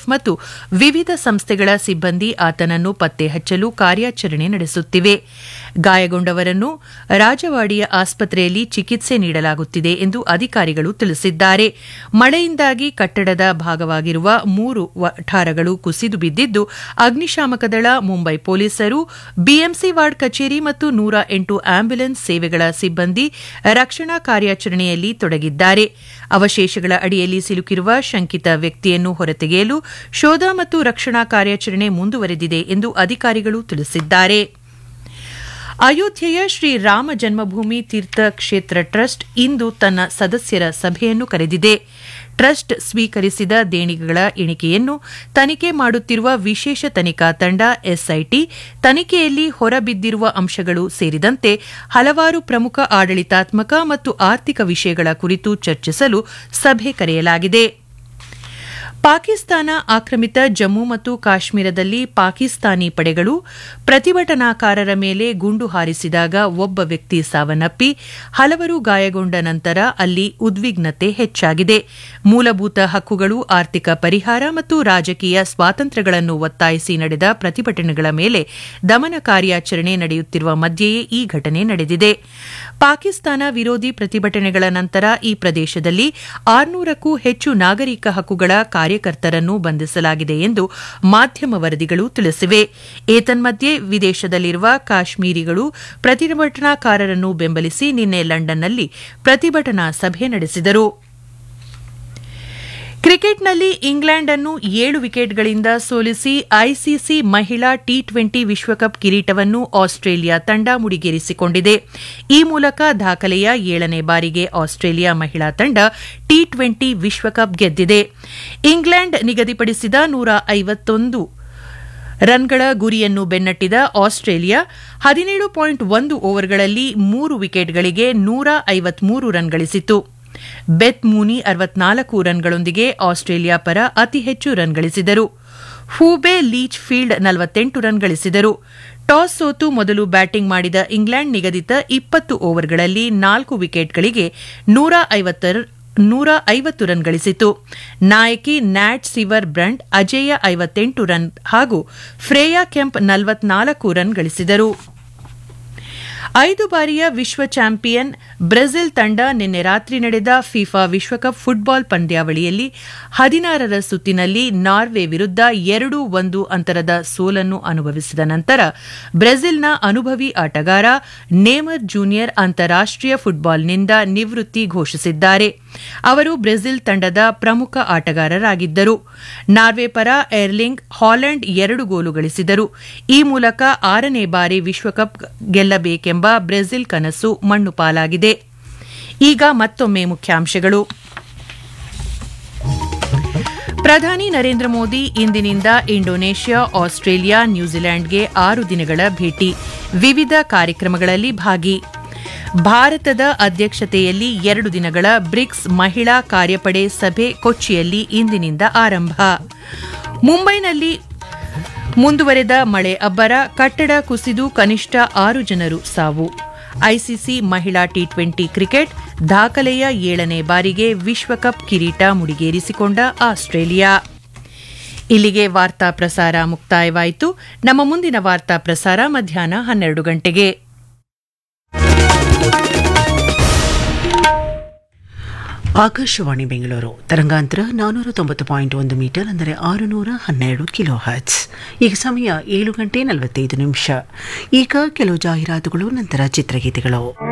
NDRF ಮತ್ತು ವಿವಿಧ ಸಂಸ್ಥೆಗಳ ಸಿಬ್ಬಂದಿ ಆತನನ್ನು ಪತ್ತೆ ಹಚ್ಚಲು ಕಾರ್ಯಾಚರಣೆ ನಡೆಸುತ್ತಿವೆ ಗಾಯಗೊಂಡವರನ್ನು ರಾಜವಾಡಿಯ ಆಸ್ಪತ್ರೆಯಲ್ಲಿ ಚಿಕಿತ್ಸೆ ನೀಡಲಾಗುತ್ತಿದೆ ಎಂದು ಅಧಿಕಾರಿಗಳು ತಿಳಿಸಿದ್ದಾರೆ ಮಳೆಯಿಂದಾಗಿ ಕಟ್ಟಡದ ಭಾಗವಾಗಿರುವ ಮೂರು ವಠಾರಗಳು ಕುಸಿದು ಬಿದ್ದಿದ್ದು ಅಗ್ನಿಶಾಮಕ ದಳ ಮುಂಬೈ ಪೊಲೀಸರು ಬಿಎಂಸಿ ವಾರ್ಡ್ ಕಚೇರಿ ಮತ್ತು ನೂರ ಎಂಟು ಆಂಬ್ಯುಲೆನ್ಸ್ ಸೇವೆಗಳ ಸಿಬ್ಬಂದಿ ರಕ್ಷಣಾ ಕಾರ್ಯಾಚರಣೆಯಲ್ಲಿ ತೊಡಗಿದ್ದಾರೆ ಅವಶೇಷಗಳ ಅಡಿಯಲ್ಲಿ ಸಿಲುಕಿರುವ ಶಂಕಿತ ವ್ಯಕ್ತಿಯನ್ನು ಹೊರತೆಗೆಯಲು ಶೋಧ ಮತ್ತು ರಕ್ಷಣಾ ಕಾರ್ಯಾಚರಣೆ ಮುಂದುವರೆದಿದೆ ಎಂದು ಅಧಿಕಾರಿಗಳು ತಿಳಿಸಿದ್ದಾರೆ ಅಯೋಧ್ಯೆಯ ಶ್ರೀ ರಾಮ ಜನ್ಮಭೂಮಿ ತೀರ್ಥ ಕ್ಷೇತ್ರ ಟ್ರಸ್ಟ್ ಇಂದು ತನ್ನ ಸದಸ್ಯರ ಸಭೆಯನ್ನು ಕರೆದಿದೆ ಟ್ರಸ್ಟ್ ಸ್ವೀಕರಿಸಿದ ದೇಣಿಗೆಗಳ ಎಣಿಕೆಯನ್ನು ತನಿಖೆ ಮಾಡುತ್ತಿರುವ ವಿಶೇಷ ತನಿಖಾ ತಂಡ ಎಸ್ಐಟಿ ತನಿಖೆಯಲ್ಲಿ ಹೊರಬಿದ್ದಿರುವ ಅಂಶಗಳು ಸೇರಿದಂತೆ ಹಲವಾರು ಪ್ರಮುಖ ಆಡಳಿತಾತ್ಮಕ ಮತ್ತು ಆರ್ಥಿಕ ವಿಷಯಗಳ ಕುರಿತು ಚರ್ಚಿಸಲು ಸಭೆ ಕರೆಯಲಾಗಿದೆ ಪಾಕಿಸ್ತಾನ ಆಕ್ರಮಿತ ಜಮ್ಮು ಮತ್ತು ಕಾಶ್ಮೀರದಲ್ಲಿ ಪಾಕಿಸ್ತಾನಿ ಪಡೆಗಳು ಪ್ರತಿಭಟನಾಕಾರರ ಮೇಲೆ ಗುಂಡು ಹಾರಿಸಿದಾಗ ಒಬ್ಬ ವ್ಯಕ್ತಿ ಸಾವನ್ನಪ್ಪಿ ಹಲವರು ಗಾಯಗೊಂಡ ನಂತರ ಅಲ್ಲಿ ಉದ್ವಿಗ್ನತೆ ಹೆಚ್ಚಾಗಿದೆ ಮೂಲಭೂತ ಹಕ್ಕುಗಳು ಆರ್ಥಿಕ ಪರಿಹಾರ ಮತ್ತು ರಾಜಕೀಯ ಸ್ವಾತಂತ್ರ್ಯಗಳನ್ನು ಒತ್ತಾಯಿಸಿ ನಡೆದ ಪ್ರತಿಭಟನೆಗಳ ಮೇಲೆ ದಮನ ಕಾರ್ಯಾಚರಣೆ ನಡೆಯುತ್ತಿರುವ ಮಧ್ಯೆಯೇ ಈ ಘಟನೆ ನಡೆದಿದೆ ಪಾಕಿಸ್ತಾನ ವಿರೋಧಿ ಪ್ರತಿಭಟನೆಗಳ ನಂತರ ಈ ಪ್ರದೇಶದಲ್ಲಿ ಆರ್ನೂರಕ್ಕೂ ಹೆಚ್ಚು ನಾಗರಿಕ ಹಕ್ಕುಗಳ ಕಾರ್ಯಕರ್ತರನ್ನು ಬಂಧಿಸಲಾಗಿದೆ ಎಂದು ಮಾಧ್ಯಮ ವರದಿಗಳು ತಿಳಿಸಿವೆ ಏತನ್ಮಧ್ಯೆ ವಿದೇಶದಲ್ಲಿರುವ ಕಾಶ್ಮೀರಿಗಳು ಪ್ರತಿಭಟನಾಕಾರರನ್ನು ಬೆಂಬಲಿಸಿ ನಿನ್ನೆ ಲಂಡನ್ನಲ್ಲಿ ಪ್ರತಿಭಟನಾ ಸಭೆ ನಡೆಸಿದರು ಕ್ರಿಕೆಟ್ನಲ್ಲಿ ಇಂಗ್ಲೆಂಡ್ ಅನ್ನು ಏಳು ವಿಕೆಟ್ಗಳಿಂದ ಸೋಲಿಸಿ ಐಸಿಸಿ ಮಹಿಳಾ ಟಿ ಟ್ವೆಂಟಿ ವಿಶ್ವಕಪ್ ಕಿರೀಟವನ್ನು ಆಸ್ಟ್ರೇಲಿಯಾ ತಂಡ ಮುಡಿಗೇರಿಸಿಕೊಂಡಿದೆ ಈ ಮೂಲಕ ದಾಖಲೆಯ ಏಳನೇ ಬಾರಿಗೆ ಆಸ್ಟ್ರೇಲಿಯಾ ಮಹಿಳಾ ತಂಡ ಟಿ ಟ್ವೆಂಟಿ ವಿಶ್ವಕಪ್ ಗೆದ್ದಿದೆ ಇಂಗ್ಲೆಂಡ್ ನಿಗದಿಪಡಿಸಿದ ನೂರ ಐವತ್ತೊಂದು ರನ್ಗಳ ಗುರಿಯನ್ನು ಬೆನ್ನಟ್ಟಿದ ಆಸ್ಟ್ರೇಲಿಯಾ ಹದಿನೇಳು ಪಾಯಿಂಟ್ ಒಂದು ಓವರ್ಗಳಲ್ಲಿ ಮೂರು ವಿಕೆಟ್ಗಳಿಗೆ ನೂರ ಐವತ್ಮೂರು ರನ್ ಗಳಿಸಿತು ಬೆತ್ ಮೂನಿ ಅರವತ್ನಾಲ್ಕು ರನ್ಗಳೊಂದಿಗೆ ಆಸ್ಟ್ರೇಲಿಯಾ ಪರ ಅತಿ ಹೆಚ್ಚು ರನ್ ಗಳಿಸಿದರು ಹೂಬೆ ಲೀಚ್ ಫೀಲ್ಡ್ ನಲವತ್ತೆಂಟು ರನ್ ಗಳಿಸಿದರು ಟಾಸ್ ಸೋತು ಮೊದಲು ಬ್ಯಾಟಿಂಗ್ ಮಾಡಿದ ಇಂಗ್ಲೆಂಡ್ ನಿಗದಿತ ಇಪ್ಪತ್ತು ಓವರ್ಗಳಲ್ಲಿ ನಾಲ್ಕು ವಿಕೆಟ್ಗಳಿಗೆ ನೂರ ನೂರ ಐವತ್ತು ರನ್ ಗಳಿಸಿತು ನಾಯಕಿ ನ್ಯಾಟ್ ಸಿವರ್ ಬ್ರಂಡ್ ಅಜೇಯ ಐವತ್ತೆಂಟು ರನ್ ಹಾಗೂ ಫ್ರೇಯಾ ಕೆಂಪ್ ನಲವತ್ನಾಲ್ಕು ರನ್ ಗಳಿಸಿದರು ಐದು ಬಾರಿಯ ವಿಶ್ವ ಚಾಂಪಿಯನ್ ಬ್ರೆಜಿಲ್ ತಂಡ ನಿನ್ನೆ ರಾತ್ರಿ ನಡೆದ ಫಿಫಾ ವಿಶ್ವಕಪ್ ಫುಟ್ಬಾಲ್ ಪಂದ್ಯಾವಳಿಯಲ್ಲಿ ಹದಿನಾರರ ಸುತ್ತಿನಲ್ಲಿ ನಾರ್ವೆ ವಿರುದ್ಧ ಎರಡು ಒಂದು ಅಂತರದ ಸೋಲನ್ನು ಅನುಭವಿಸಿದ ನಂತರ ಬ್ರೆಜಿಲ್ನ ಅನುಭವಿ ಆಟಗಾರ ನೇಮರ್ ಜೂನಿಯರ್ ಅಂತಾರಾಷ್ಟೀಯ ಫುಟ್ಬಾಲ್ನಿಂದ ನಿವೃತ್ತಿ ಘೋಷಿಸಿದ್ದಾರೆ ಅವರು ಬ್ರೆಜಿಲ್ ತಂಡದ ಪ್ರಮುಖ ಆಟಗಾರರಾಗಿದ್ದರು ನಾರ್ವೆ ಪರ ಏರ್ಲಿಂಗ್ ಹಾಲೆಂಡ್ ಎರಡು ಗೋಲು ಗಳಿಸಿದರು ಈ ಮೂಲಕ ಆರನೇ ಬಾರಿ ವಿಶ್ವಕಪ್ ಗೆಲ್ಲಬೇಕೆಂಬ ಬ್ರೆಜಿಲ್ ಕನಸು ಮಣ್ಣು ಪಾಲಾಗಿದೆ ಈಗ ಮತ್ತೊಮ್ಮೆ ಮುಖ್ಯಾಂಶಗಳು ಪ್ರಧಾನಿ ನರೇಂದ್ರ ಮೋದಿ ಇಂದಿನಿಂದ ಇಂಡೋನೇಷ್ಯಾ ಆಸ್ಟ್ರೇಲಿಯಾ ನ್ಯೂಜಿಲೆಂಡ್ಗೆ ಆರು ದಿನಗಳ ಭೇಟಿ ವಿವಿಧ ಕಾರ್ಯಕ್ರಮಗಳಲ್ಲಿ ಭಾಗಿ ಭಾರತದ ಅಧ್ಯಕ್ಷತೆಯಲ್ಲಿ ಎರಡು ದಿನಗಳ ಬ್ರಿಕ್ಸ್ ಮಹಿಳಾ ಕಾರ್ಯಪಡೆ ಸಭೆ ಕೊಚ್ಚಿಯಲ್ಲಿ ಇಂದಿನಿಂದ ಆರಂಭ ಮುಂಬೈನಲ್ಲಿ ಮುಂದುವರೆದ ಮಳೆ ಅಬ್ಬರ ಕಟ್ಟಡ ಕುಸಿದು ಕನಿಷ್ಠ ಆರು ಜನರು ಸಾವು ಐಸಿಸಿ ಮಹಿಳಾ ಟಿ ಟ್ವೆಂಟಿ ಕ್ರಿಕೆಟ್ ದಾಖಲೆಯ ಏಳನೇ ಬಾರಿಗೆ ವಿಶ್ವಕಪ್ ಕಿರೀಟ ಮುಡಿಗೇರಿಸಿಕೊಂಡ ಆಸ್ಟ್ರೇಲಿಯಾ ಇಲ್ಲಿಗೆ ವಾರ್ತಾ ಪ್ರಸಾರ ಮುಕ್ತಾಯವಾಯಿತು ನಮ್ಮ ಮುಂದಿನ ವಾರ್ತಾ ಪ್ರಸಾರ ಮಧ್ಯಾಹ್ನ ಹನ್ನೆರಡು ಗಂಟೆಗೆ ಆಕಾಶವಾಣಿ ಬೆಂಗಳೂರು ತರಂಗಾಂತರ ನಾನ್ನೂರ ತೊಂಬತ್ತು ಪಾಯಿಂಟ್ ಒಂದು ಮೀಟರ್ ಅಂದರೆ ಆರುನೂರ ಹನ್ನೆರಡು ಕಿಲೋ ಹರ್ಟ್ಸ್ ಈಗ ಸಮಯ ಏಳು ಗಂಟೆ ನಲವತ್ತೈದು ನಿಮಿಷ ಈಗ ಕೆಲವು ಜಾಹೀರಾತುಗಳು ನಂತರ ಚಿತ್ರಗೀತೆಗಳು